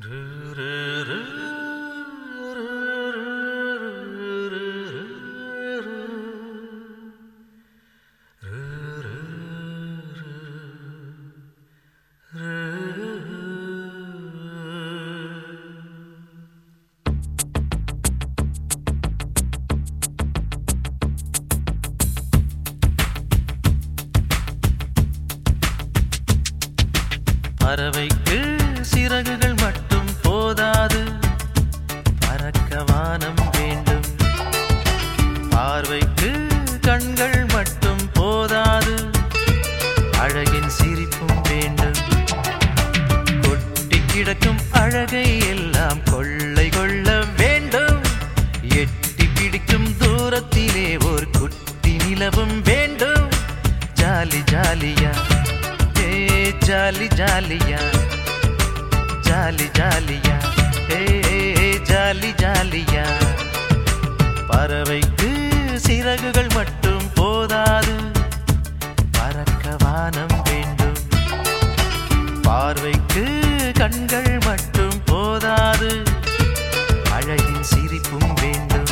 பறவைக்கு சிறகுகள் மட்டும் போதாது பறக்க வானம் வேண்டும் பார்வைக்கு கண்கள் மட்டும் போதாது அழகின் சிரிப்பும் வேண்டும் கொட்டி கிடக்கும் அழகை எல்லாம் கொள்ளை கொள்ள வேண்டும் எட்டி பிடிக்கும் தூரத்திலே ஒரு குட்டி நிலவும் வேண்டும் ஜாலி ஜாலியா ஏ ஜாலி ஜாலியா ஜாலி ஜாலியா ஏ ஜாலி ஜாலியா பறவைக்கு சிறகுகள் மட்டும் போதாது பறக்க வானம் வேண்டும் பார்வைக்கு கண்கள் மட்டும் போதாது அழகின் சிரிப்பும் வேண்டும்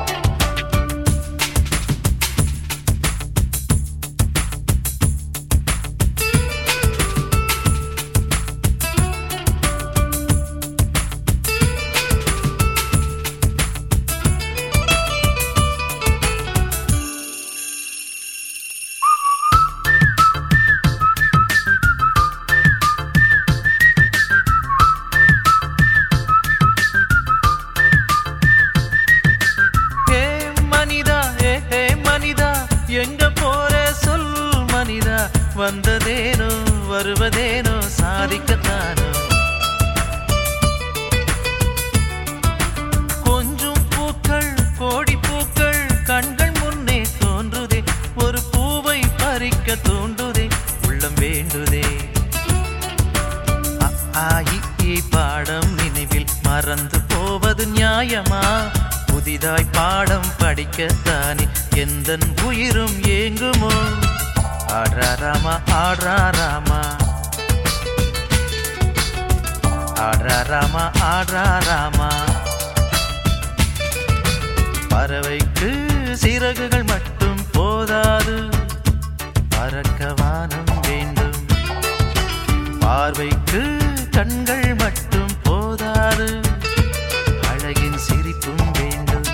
ஹே மனிதா ஹே ஹே மனிதா எங்க போற சொல் மனிதா வந்ததேனோ வருவதேனோ சாதிக்கத்தானோ கொஞ்சம் பூக்கள் கோடி பூக்கள் கண்கள் முன்னே தோன்றுதே ஒரு பூவை பறிக்க தோன்றுதே உள்ளம் வேண்டுதே அ, ஆ, இ, ஈ பாடம் நினைவில் மறந்து போவது நியாயமா புதிதாய் பாடம் படிக்கத்தானே எந்த உயிரும் ஏங்குமோ ஆட்ரா ராமா ஆட்ரா ராமா ஆட்ரா ராமா ஆட்ரா ராமா பறவைக்கு சிறகுகள் மட்டும் போதாது பறக்க வானம் வேண்டும் பார்வைக்கு கண்கள் மட்டும் போதாது அழகின் சிரிப்பும் வேண்டும்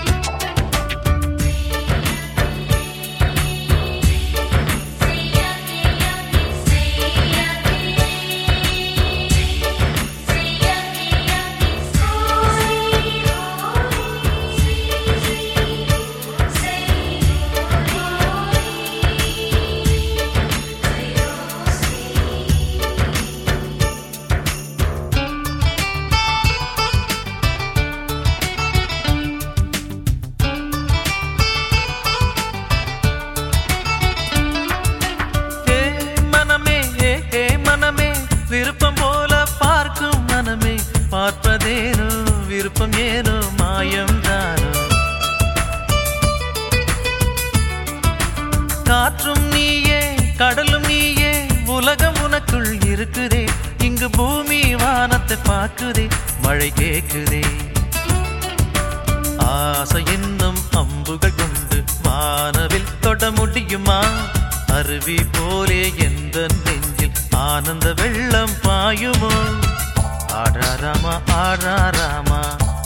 ஏ மனமே ஏ ஏ மனமே விருப்பம் போல பார்க்கும் மனமே பார்ப்பதேனோ விருப்பம் ஏனோ மாயம் தானோ காற்றும் நீயே கடலும் நீயே உலகம் உனக்குள் இருக்குதே இங்கு பூமி வானத்தை பார்க்குதே மழை கேக்குதே ஆசை என்னும் அம்புகள் கொண்டு வானவில் தொட முடியுமா அருவி போலே எந்த நெஞ்சில் ஆனந்த வெள்ளம் பாயுமோ ஆடா ராமா ஆடா ராமா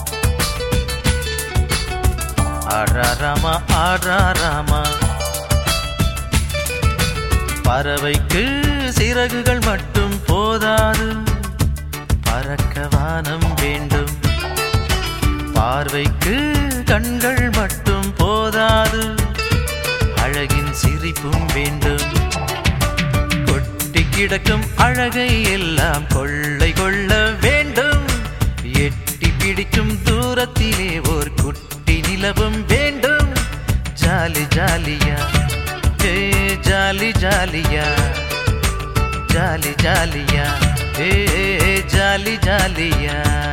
ஆடா ராமா ஆடா ராமா பறவைக்கு சிறகுகள் மட்டும் போதாது பறக்க வானம் வேண்டும் பார்வைக்கு கண்கள் மட்டும் போதாது அழகின் சிரிப்பும் வேண்டும் கொட்டி கிடக்கும் அழகை எல்லாம் கொள்ளை கொள்ள வேண்டும் எட்டி பிடிக்கும் தூரத்திலே ஒரு குட்டி நிலவும் வேண்டும் ஜாலி ஜாலியா ஏ ஜாலி ஜாலியா ஜாலி ஜாலியா ஏ ஜாலி ஜாலியா